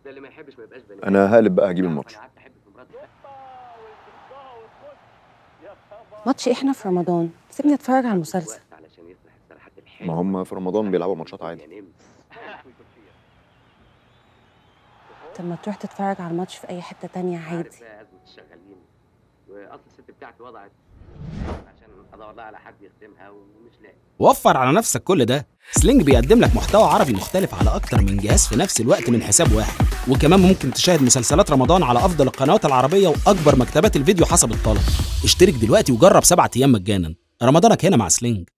ده اللي ما يحبش ما يبقاش بني انا هقلب بقى هجيب الماتش انا قعدت احب في مراتي ماتش احنا في رمضان سيبني اتفرج على المسلسل وقت علشان يصلح الصراحات الحلوه ما هم في رمضان بيلعبوا ماتشات عادي يا نمس طب ما تروح تتفرج على الماتش في اي حته تانية عادي عارف بقى ازمه الشغالين واصل الست بتاعتي وضعت عشان ادور لها على حد يخدمها ومش لاقي وفر على نفسك كل ده سلينج بيقدم لك محتوى عربي مختلف على أكتر من جهاز في نفس الوقت من حساب واحد وكمان ممكن تشاهد مسلسلات رمضان على أفضل القنوات العربية وأكبر مكتبات الفيديو حسب الطلب اشترك دلوقتي وجرب سبعة أيام مجانا رمضانك هنا مع سلينج